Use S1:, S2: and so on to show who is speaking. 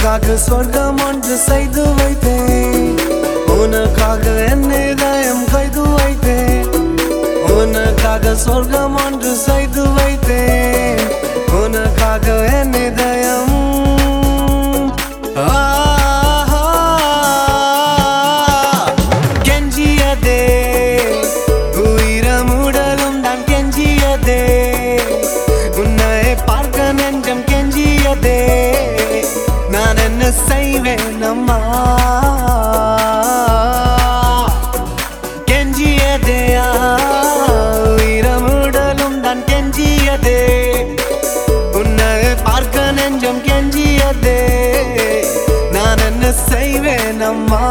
S1: உனக்காக சொர்க்கம் ஒன்று செய்து வைத்தேன் உனக்காக என் இதயம் கைது வைத்தேன் உனக்காக சொர்க்கம் ஒன்று செய்து வைத்தேன் உனக்காக என் இதயம் ஆஹா. கெஞ்சியதே உயிரம் உடலும் தான் கெஞ்சியதே உன்னை பார்க்க நெஞ்சம் கெஞ்சியதே நான் என்ன செய்வேன் அம்மா கெஞ்சியதே ஆ, உயிரம் உடலும் தான் கெஞ்சியதே உன்னை பார்க்க நெஞ்சம் கெஞ்சியதே நான் என்ன செய்வேன் அம்மா